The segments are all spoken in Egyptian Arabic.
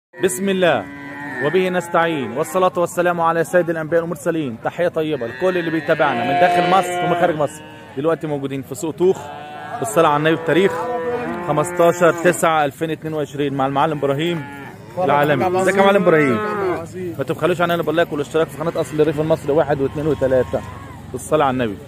بسم الله وبه نستعين والصلاة والسلام على سيد الأنبياء والمرسلين تحية طيبة لكل اللي بيتابعنا من داخل مصر ومن خارج مصر دلوقتي موجودين في سوق طوخ بالصلاة على النبي بتاريخ 15 9 2022 مع المعلم إبراهيم العالمي ازيك يا معلم إبراهيم ما تبخلوش عننا باللايك والاشتراك في قناة أصل الريف المصري واحد واثنين وثلاثة بالصلاة على النبي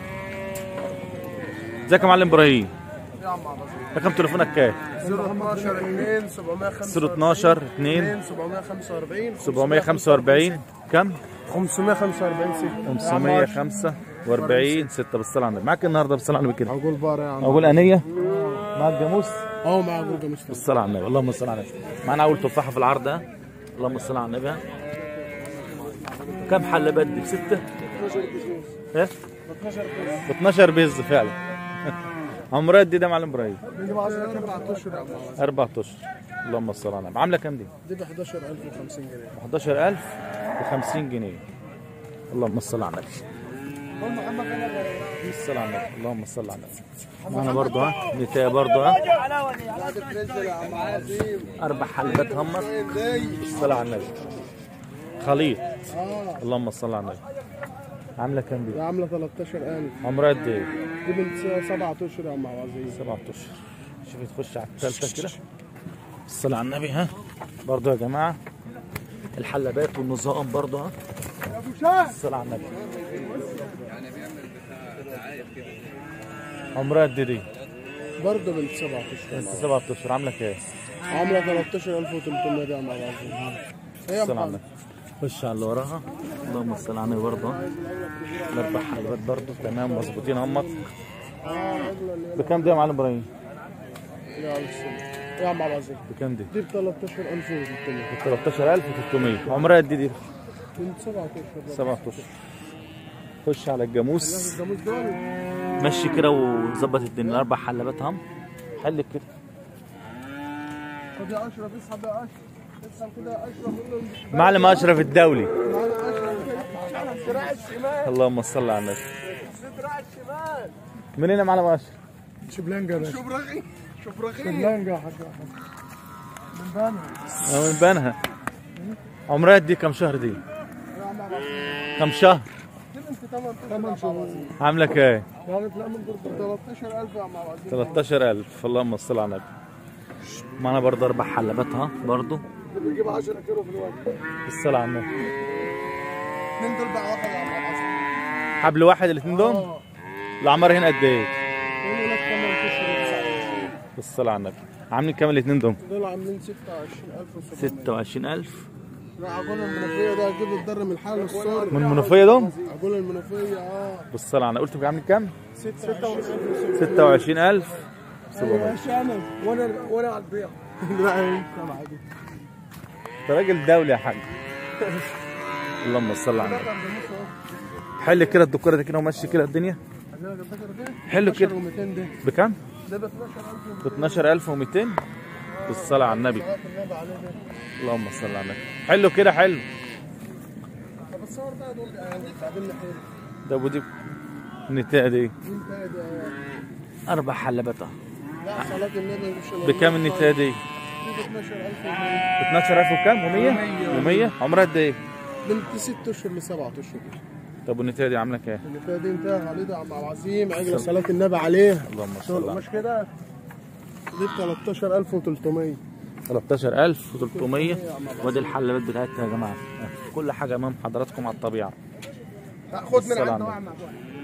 ازيك يا معلم إبراهيم رقم تليفونك كام؟ 012 2 745 012 2 745 745 كم؟ 545 6 545 6 بالصلاة على النبي معاك النهارده بالصلاة على النبي كده عقول بار يا عم أقول أنية معاك جاموس اه مع عقول جاموس بالصلاة على النبي اللهم صل على النبي معانا أول تفاحة في العرض ده اللهم صل على النبي ها. كم حلة بدي بستة؟ ايه؟ ب 12 بيز فعلا عمرها قد ايه ده يا معلم ابراهيم؟ دي ب 10 4 اشهر يا عم اربع اشهر اللهم صل على النبي عامله كام دي؟ دي ب 11050 جنيه ب 11000 و 50 جنيه اللهم صل على النبي الصلاة على النبي اللهم صل على النبي معانا برضه ها نتاية برضه ها بتنزل يا عم عظيم اربع حلبات همر الصلاة على النبي خليط اللهم صل على النبي عامله كام دي دي؟ عامله 13000 عمرها قد ايه؟ دي بنت 7 اشهر يا عم عظيم سبعة اشهر شوفي تخش على الثالثة كده الصلاة على النبي ها برضه يا جماعة الحلبات والنظام برضه ها يا ابو شاه الصلاة على النبي عمرها قد ايه دي؟ برضه بنت 7 اشهر انت سبعة اشهر عاملة كام؟ عامله 13300 يا عم عظيم ايه يا الصلاة على محمد النبي خش على اللي وراها اللهم صل على النبي برضه الاربع حلبات برضه تمام مظبوطين همك اه اغلى اللي بكام دي يا معلم ابراهيم؟ يا عم السلام يا عم عظيم بكام دي؟ دي ب 13300 13300 عمرها قد ايه دي؟ بنت 7 اشهر سبعة اشهر خش على الجاموس الجاموس دول مشي كده وظبط الدنيا الاربع حلبات هم حلك كده خد يا اشرف اسحب يا اشرف اسحب كده يا اشرف قول له معلم اشرف الدولي معانا اشرف دراع الشمال اللهم صل على النبي دراع الشمال منين يا معلم اشرف؟ شبلانجا يا باشا شبرغي شبرغي شبلانجا يا حاج احمد من بنها أنا من بنها عمرها دي كم شهر دي؟ يا عم عبد كم شهر؟ دي بنت 8 8 شهور عامله كام؟ قالت لا من ضرب 13000 يا عم عبد 13000 اللهم صل على النبي معانا برضه اربع حلبات ها برضه بتجيب 10 كيلو في الوقت بالصلاة على النبي اثنين دول بقى واحد يا عم عبد حبل واحد الاثنين دول اه العمر هنا قد ايه؟ يقول لك 8 اشهر بالصلاة على النبي عاملين كام الاثنين دول؟ دول عاملين 26700 26000 لا عقول المنوفيه ده هتجيب الضر من الحال الصار من المنوفية دول؟ عقول المنوفيه اه بالصلاة على النبي قلت عاملين كام؟ 26 26000 يا شامل وانا وانا على البيع لا انت عادي انت راجل دولي يا حاج اللهم صل على النبي حل كده الدكوره دي كده ومشي كده الدنيا حلو كده. 200 ده بكام؟ ده ب 12000 ب 12200 بالصلاة على النبي النبي عليه ده اللهم صل على النبي حلو كده حلو طب الصور بقى دول بعدين حلو ده ابو دي النتاية دي انت ده اربع حلبات اهو لا صلاة النبي مش بكام النتاية دي؟ دي ب 12000 ب 12000 وكام؟ و100 و100 عمرها قد ايه؟ بنت 6 اشهر ل 7 اشهر طب والنتاية دي عاملة كام؟ اللي فيها دي انتهى عليه ده يا عم عبد العظيم عجل صلاة النبي عليها اللهم صل شغل على مش كده دي ب 13300 13300 ودي الحلبات بتاعتها يا جماعة كل حاجة امام حضراتكم على الطبيعة لا خد من الصلاة عندنا على واحد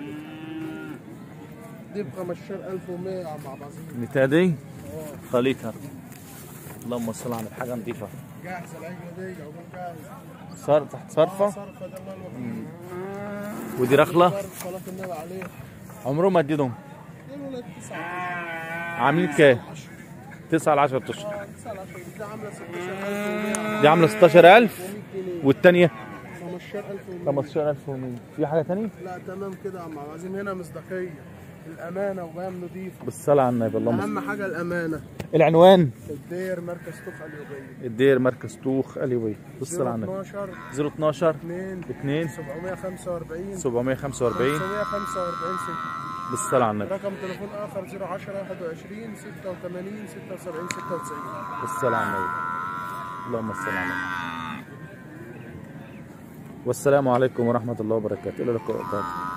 دي ب 15100 يا عم عبد العظيم النتاية دي خليتها اللهم صل على النبي حاجة نظيفة جاهز العجله دي عقبال جاهز صار تحت صرفة صرفه ده الله الوكيل ودي رخلة صرف صلاة النبي عليه عمرهم قد ايه دول؟ قالوا لك 9 عاملين كام؟ 9 ل 10 اشهر 9 10 دي عامله 16100 دي عاملة 16000 جنيه والتانية 15100 15100 في حاجة تانية؟ لا تمام كده يا عم عبد العظيم هنا مصداقيه الامانه وبيان نضيفه بالصلاة على النبي اللهم صل. اهم حاجه الامانه العنوان الدير مركز طوخ اليوبيه الدير مركز طوخ اليوي بالصلاة على النبي 12 012 2 2 745 745 545 6 بالصلاة على النبي رقم تليفون اخر 010 21 86 76 96 بالصلاة على النبي اللهم صل على النبي والسلام عليكم ورحمة الله وبركاته إلى اللقاء